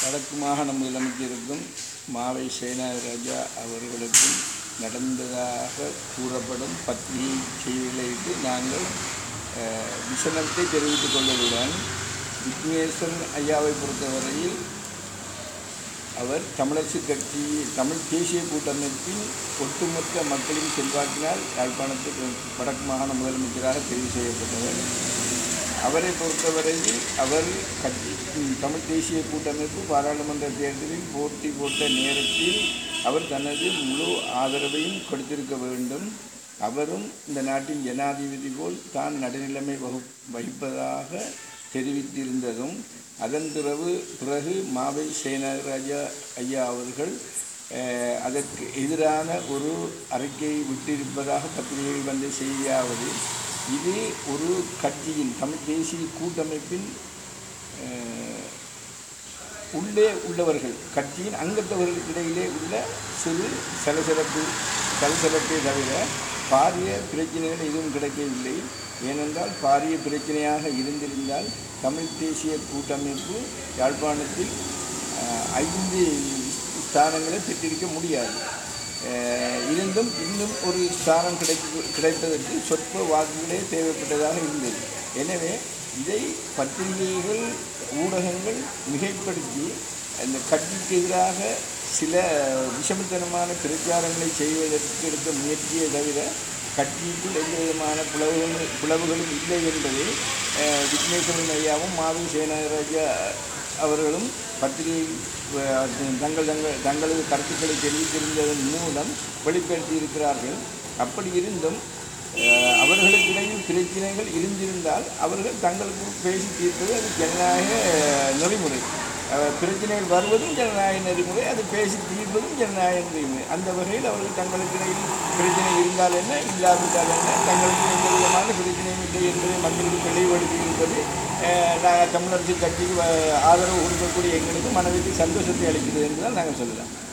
வடக்கு மாகாண முதலமைச்சருக்கும் மாவை சேனாராஜா அவர்களுக்கும் நடந்ததாக கூறப்படும் பத்திரிகை செய்திகளுக்கு நாங்கள் அஹ், விசனத்தை தெரிவித்துக் கொள்வதுடன் விக்னேஸ்வரன் ஐயாவை பொறுத்தவரையில் அவர் தமிழரசு கட்சி தமிழ் தேசிய கூட்டமைப்பின் ஒட்டுமொத்த மக்களின் செல்வாக்கினால் யாழ்ப்பாணத்துக்கு வடக்கு மாகாண முதலமைச்சராக தெரிவு செய்யப்பட்டவர் அவரை பொறுத்தவரையில் அவர் கட்சி ம், தமிழ் தேசிய கூட்டமைப்பு பாராளுமன்ற தேர்தலில் போட்டி போட்ட நேரத்தில் அவர் தனது முழு ஆதரவையும் கொடுத்திருக்க வேண்டும் அவரும் இந்த நாட்டின் ஜனாதிபதி போல் தான் நடுநிலைமை வகு வகிப்பதாக தெரிவித்திருந்ததும் அதன் பிறகு பிறகு மாவை சேனராஜா ஐயா அவர்கள் அஹ், அதற்கு எதிரான ஒரு அறிக்கையை விட்டிருப்பதாக பத்திரிகையில் வந்த செய்தியாவது இது ஒரு கட்சியின் தமிழ் தேசிய கூட்டமைப்பின் அஹ், உள்ளே உள்ளவர்கள் கட்சியின் அங்கத்தவர்களுக்கு இடையிலே உள்ள சிறு சலசலப்பு சலசலப்பை தவிர பாரிய பிரச்சனைகள் எதுவும் கிடைக்கவில்லை ஏனென்றால் பாரிய பிரச்சனையாக இருந்திருந்தால் தமிழ் தேசிய கூட்டமைப்பு யாழ்ப்பாணத்தில் அஹ், ஐந்து ஸ்தானங்களை பெற்றிருக்க முடியாது அஹ், இருந்தும் இன்னும் ஒரு ஸ்தானம் கிடைக்க கிடைப்பதற்கு சொற்ப வாக்குகளே தேவைப்பட்டதாக இருந்தது எனவே இதை பத்திரிகைகள் ஊடகங்கள் மிகைப்படுத்தி அந்த கட்சிக்கு எதிராக சில விஷமத்தனமான பிரச்சாரங்களை செய்வதற்கு எடுத்த முயற்சியை தவிர கட்சிக்குள் எந்த விதமான பிளவுகளும் பிளவுகளும் இல்லை என்பதை அஹ், விக்னேஸ்வரன் ஐயாவும் மாவி சேனராஜா அவர்களும் பத்திரிகை அஹ், தங்கள் தங்கள் தங்களது கருத்துக்களை தெரிவித்திருந்ததன் மூலம் வெளிப்படுத்தி இருக்கிறார்கள் அப்படி இருந்தும் அஹ், அவர்களுக்கிடையில் பிரச்சனைகள் இருந்திருந்தால் அவர்கள் தங்களுக்கு பேசி தீர்ப்பது அது ஜனநாயக அஹ், நெறிமுறை அஹ், பிரச்சனைகள் வருவதும் ஜனநாயக நெறிமுறை அது பேசி தீர்ப்பதும் ஜனநாயக நெறிமுறை அந்த வகையில் அவர்கள் தங்களுக்கிடையில் பிரச்சனை இருந்தால் என்ன இல்லாவிட்டால் என்ன தங்களுக்கு எந்த விதமான பிரச்சனையும் இல்லை என்பதை மக்களுக்கு தெளிவுபடுத்தி இருப்பது அஹ், நாங்கள் தமிழரசு கட்சிக்கு அஹ், ஆதரவு கொடுக்கக்கூடிய எங்களுக்கு மனதிற்கு சந்தோஷத்தை அளிக்கிறது என்று தான் நாங்கள் சொல்லலாம்